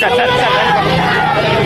Sir sir sir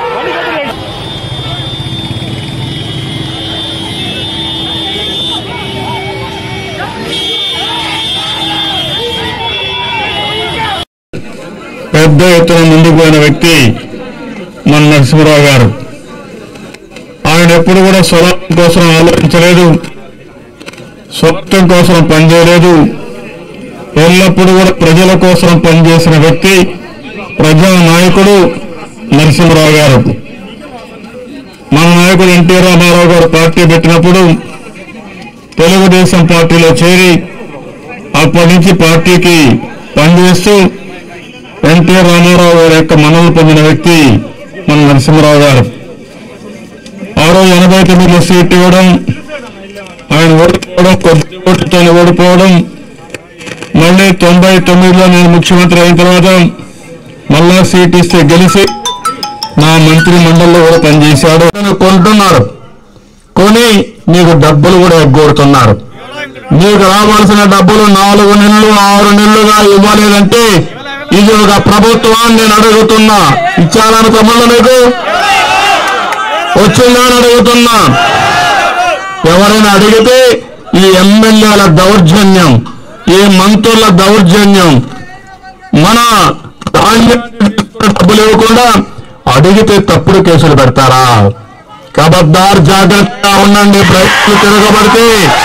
పెద్ద ఎత్తున ముందుకు పోయిన వ్యక్తి మన నరసింహరావు గారు ఆయన ఎప్పుడు కూడా స్వలాభం కోసం ఆలోచించలేదు స్వార్థం కోసం పనిచేయలేదు ఎల్లప్పుడూ కూడా ప్రజల కోసం పనిచేసిన వ్యక్తి ప్రజా నాయకుడు నరసింహరావు గారు మన నాయకుడు ఎన్టీ రామారావు గారు పార్టీ పెట్టినప్పుడు తెలుగుదేశం పార్టీలో చేరి అప్పటి నుంచి పార్టీకి పనిచేస్తూ ఎన్టీ రామారావు గారి యొక్క మనలు పొందిన వ్యక్తి మన నరసింహరావు గారు ఆ రోజు ఎనభై తొమ్మిదిలో సీట్ ఇవ్వడం ఆయన ఓడిపోవడం కొద్ది ఓటుతో ఓడిపోవడం మళ్ళీ తొంభై తొమ్మిదిలో నేను ముఖ్యమంత్రి అయిన తర్వాత మళ్ళా సీట్ ఇస్తే గెలిచి నా మంత్రి మండలిలో కూడా పనిచేశాడు ఆయన కొంటున్నారు కొని నీకు డబ్బులు కూడా ఎగ్గొడుతున్నారు నీకు రావాల్సిన డబ్బులు నాలుగు నెలలు ఆరు నెలలుగా ఇవ్వలేదంటే ఇది ఒక ప్రభుత్వాన్ని నేను అడుగుతున్నా ఇచ్చానని తమ్ముళ్ళు నీకు వచ్చిందా అని అడుగుతున్నా ఎవరైనా అడిగితే ఈ ఎమ్మెల్యేల దౌర్జన్యం ఈ మంత్రుల దౌర్జన్యం మన ధాన్యాన్ని డబ్బులు ఇవ్వకుండా అడిగితే తప్పుడు కేసులు పెడతారా కబద్దార్ జాగ్రత్తగా ఉండండి ప్రజలు తిరగబడితే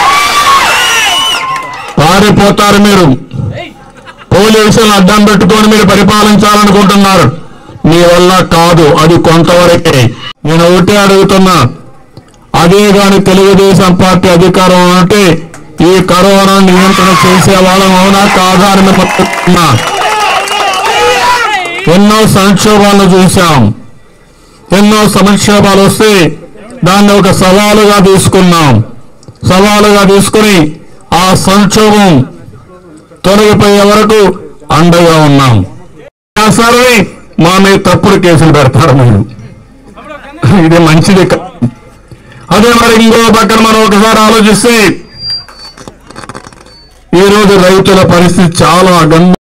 పారిపోతారు మీరు పోలీసులను అడ్డం పెట్టుకొని మీరు పరిపాలించాలనుకుంటున్నారు మీ వల్ల కాదు అది కొంతవరకే నేను ఒకటే అడుగుతున్నా అదే గాని తెలుగుదేశం పార్టీ అధికారం ఉంటే ఈ కరోనా నియంత్రణ చేసే వాళ్ళం అవునా కాదా అని మేము అడుగుతున్నా. ఎన్నో సంక్షోభాలను చూశాం ఎన్నో సంక్షోభాలు వస్తే దాన్ని ఒక సవాలుగా తీసుకున్నాం సవాలుగా తీసుకుని ఆ సంక్షోభం తొలగిపోయే వరకు అండగా ఉన్నాం సరే మా మీద తప్పుడు కేసులు పెడతారు మీరు ఇది మంచిది కాదు అదే మరి ఇంకో పక్కన మనం ఒకసారి ఆలోచిస్తే ఈరోజు రైతుల పరిస్థితి చాలా గంభీర